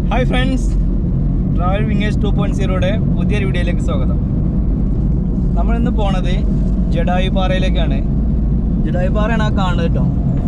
hi friends travel wingers two point സീറോയുടെ പുതിയൊരു വീഡിയോയിലേക്ക് സ്വാഗതം നമ്മളിന്ന് പോണത് ജഡായു പാറയിലേക്കാണ് ജഡായു പാറയാണ് ആ കാണുന്നത് കേട്ടോ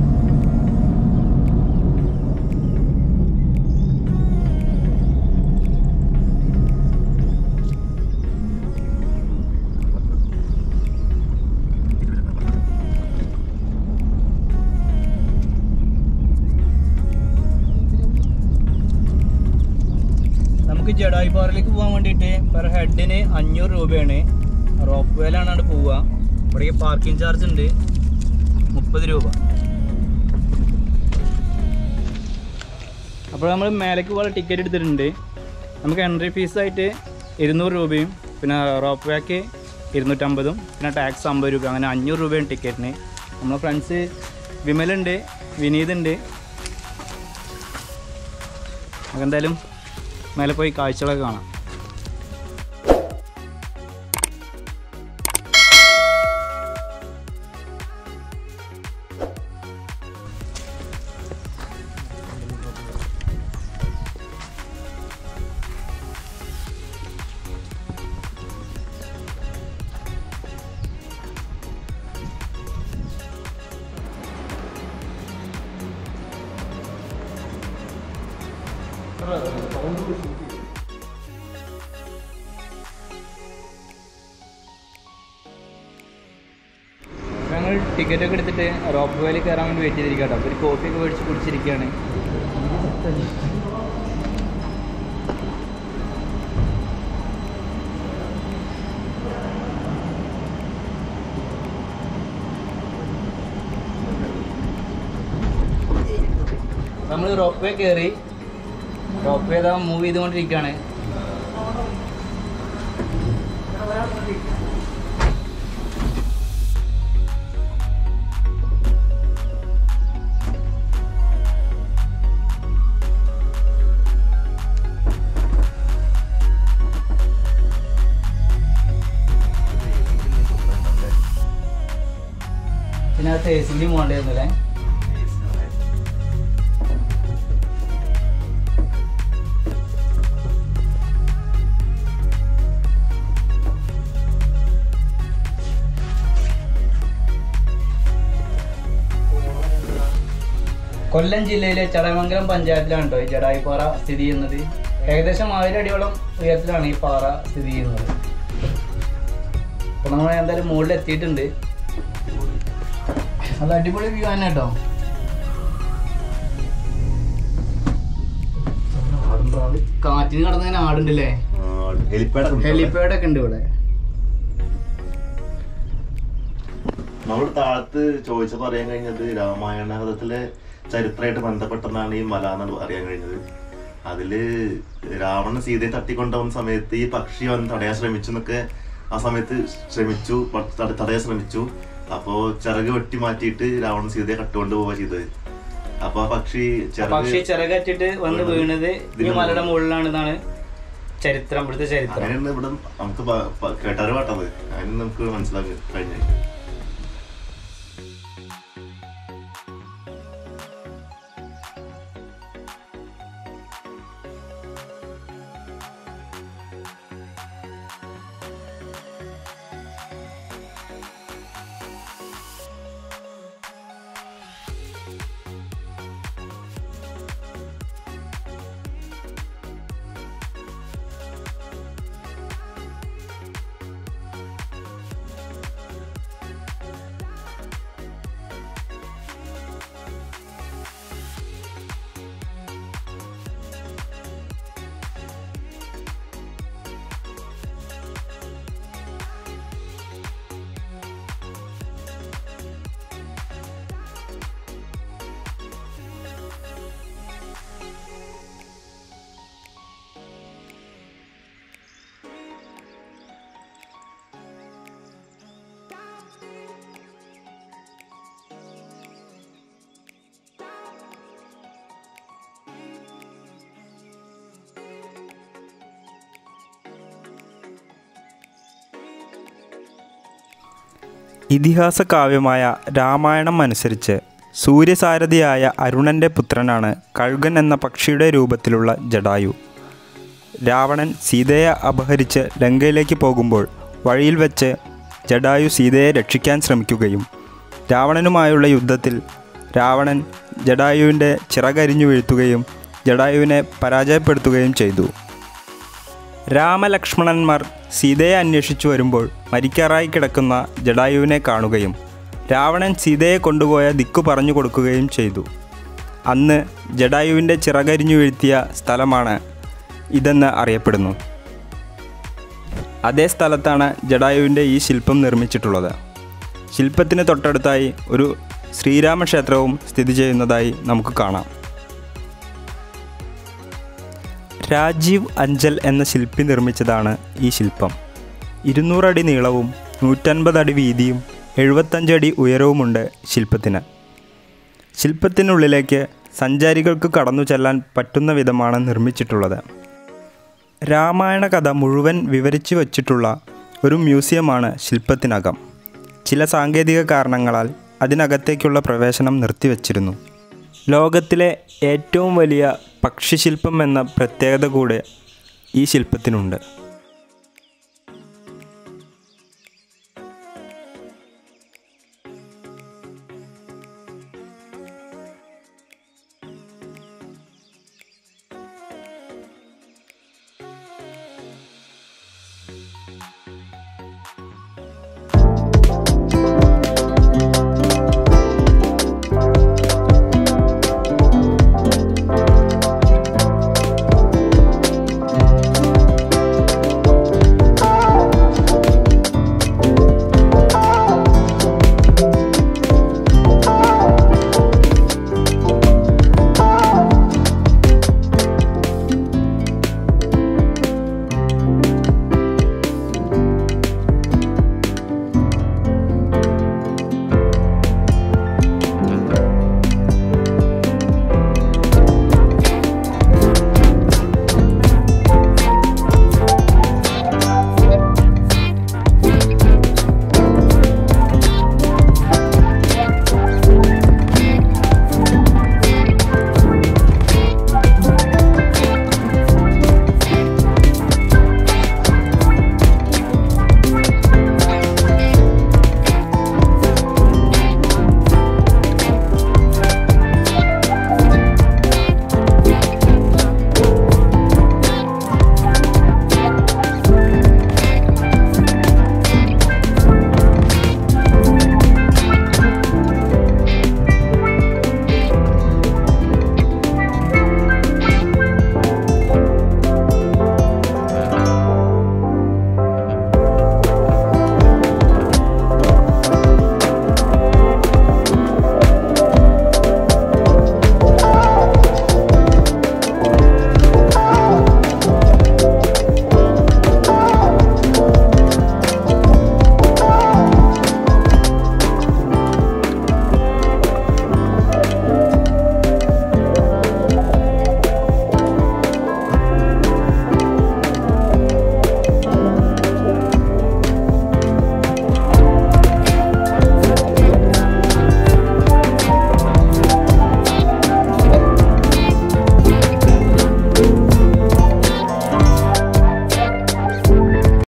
നമുക്ക് ജഡായു പാറയിലേക്ക് പോകാൻ വേണ്ടിയിട്ട് പെർ ഹെഡിന് അഞ്ഞൂറ് രൂപയാണ് റോപ്പ് വേലാണ് അവിടെ പോവുക ഇവിടേക്ക് പാർക്കിംഗ് ചാർജ് ഉണ്ട് മുപ്പത് രൂപ അപ്പോൾ നമ്മൾ മേലേക്ക് പോകാൻ ടിക്കറ്റ് എടുത്തിട്ടുണ്ട് നമുക്ക് എൻട്രി ഫീസായിട്ട് ഇരുന്നൂറ് രൂപയും പിന്നെ റോപ്പ് വേക്ക് ഇരുന്നൂറ്റമ്പതും പിന്നെ ടാക്സ് അമ്പത് രൂപ അങ്ങനെ അഞ്ഞൂറ് രൂപയാണ് ടിക്കറ്റിന് നമ്മളെ ഫ്രണ്ട്സ് വിമലുണ്ട് വിനീതുണ്ട് നമുക്ക് എന്തായാലും മേലെ പോയി കാഴ്ചകളൊക്കെ കാണാം ഞങ്ങൾ ടിക്കറ്റ് ഒക്കെ എടുത്തിട്ട് റോപ്പ് വേയിൽ കയറാൻ വേണ്ടി വെയിറ്റ് ചെയ്തിരിക്കാം കേട്ടോ ഒരു കോഫി ഒക്കെ മേടിച്ച് കുടിച്ചിരിക്കുകയാണ് നമ്മൾ റോപ്പ് വേ കയറി റോപ്പ് വേ ഇതാ മൂവ് ചെയ്തുകൊണ്ടിരിക്കുകയാണ് ഇതിനകത്ത് എ സിയിലും പോകേണ്ടിയിരുന്നല്ലേ കൊല്ലം ജില്ലയിലെ ചടയമംഗലം പഞ്ചായത്തിലാണ് കേട്ടോ ഈ ജഡായിപ്പാറ സ്ഥിതി ചെയ്യുന്നത് ഏകദേശം ആയിരം അടിയോളം ഉയരത്തിലാണ് ഈ പാറ സ്ഥിതി ചെയ്യുന്നത് അപ്പൊ നമ്മൾ എന്തായാലും മുകളിൽ എത്തിയിട്ടുണ്ട് നല്ല അടിപൊളി വ്യൂ തന്നെ കേട്ടോ കാറ്റിന് കടന്നതിന് ആടുണ്ടല്ലേ ഹെലിപ്പാഡ് ഒക്കെ ഉണ്ട് ഇവിടെ നമ്മൾ താഴത്ത് ചോദിച്ച പറയാൻ കഴിഞ്ഞത് രാമായണ കഥത്തിലെ ചരിത്രമായിട്ട് ബന്ധപ്പെട്ടതാണ് ഈ മല എന്നാണ് അറിയാൻ കഴിഞ്ഞത് അതില് രാവണൻ സീതയെ തട്ടിക്കൊണ്ടുപോകുന്ന സമയത്ത് ഈ പക്ഷി വന്ന് തടയാൻ ശ്രമിച്ചു എന്നൊക്കെ ആ സമയത്ത് ശ്രമിച്ചു പ- തട- തടയാൻ ശ്രമിച്ചു അപ്പോ ചിറക് വെട്ടി മാറ്റിയിട്ട് രാവണൻ സീതയെ കട്ടുകൊണ്ട് പോവുക ചെയ്തത് അപ്പൊ ആ പക്ഷി പക്ഷി ചിറക് ചിറകറ്റിട്ട് വന്ന് വീണത് ഈ ഇതിന് മലയുടെ മുകളിലാണെന്നാണ് ചരിത്രം ഇവിടുത്തെ ചരിത്രം അങ്ങനെയാണ് ഇവിടെ നമുക്ക് പ- പ- കേട്ടറിവാട്ടത് അതിന് നമുക്ക് മനസ്സിലാക്കി കഴിഞ്ഞു ഇതിഹാസ കാവ്യമായ രാമായണം അനുസരിച്ച് സൂര്യസാരഥിയായ അരുണൻ്റെ പുത്രനാണ് കഴുകൻ എന്ന പക്ഷിയുടെ രൂപത്തിലുള്ള ജടായു രാവണൻ സീതയെ അപഹരിച്ച് ലങ്കയിലേക്ക് പോകുമ്പോൾ വഴിയിൽ വെച്ച് ജടായു സീതയെ രക്ഷിക്കാൻ ശ്രമിക്കുകയും രാവണനുമായുള്ള യുദ്ധത്തിൽ രാവണൻ ജടായുവിൻ്റെ ചിറകരിഞ്ഞു വീഴ്ത്തുകയും ജടായുവിനെ പരാജയപ്പെടുത്തുകയും ചെയ്തു രാമലക്ഷ്മണന്മാർ സീതയെ അന്വേഷിച്ചു വരുമ്പോൾ മരിക്കാറായി കിടക്കുന്ന ജടായുവിനെ കാണുകയും രാവണൻ സീതയെ കൊണ്ടുപോയ ദിക്കു പറഞ്ഞു കൊടുക്കുകയും ചെയ്തു അന്ന് ജടായുവിൻ്റെ ചിറകരിഞ്ഞു വീഴ്ത്തിയ സ്ഥലമാണ് ഇതെന്ന് അറിയപ്പെടുന്നു അതേ സ്ഥലത്താണ് ജടായുവിൻ്റെ ഈ ശില്പം നിർമ്മിച്ചിട്ടുള്ളത് ശില്പത്തിന് തൊട്ടടുത്തായി ഒരു ശ്രീരാമക്ഷേത്രവും സ്ഥിതി ചെയ്യുന്നതായി നമുക്ക് കാണാം രാജീവ് അഞ്ചൽ എന്ന ശില്പി നിർമ്മിച്ചതാണ് ഈ ശില്പം ഇരുന്നൂറടി നീളവും നൂറ്റൻപത് അടി വീതിയും എഴുപത്തഞ്ചടി ഉയരവുമുണ്ട് ശില്പത്തിന് ശില്പത്തിനുള്ളിലേക്ക് സഞ്ചാരികൾക്ക് കടന്നു ചെല്ലാൻ പറ്റുന്ന വിധമാണ് നിർമ്മിച്ചിട്ടുള്ളത് രാമായണ കഥ മുഴുവൻ വിവരിച്ചു വച്ചിട്ടുള്ള ഒരു മ്യൂസിയമാണ് ശില്പത്തിനകം ചില സാങ്കേതിക കാരണങ്ങളാൽ അതിനകത്തേക്കുള്ള പ്രവേശനം നിർത്തിവച്ചിരുന്നു ലോകത്തിലെ ഏറ്റവും വലിയ പക്ഷിശില്പം എന്ന പ്രത്യേകത കൂടെ ഈ ശില്പത്തിനുണ്ട്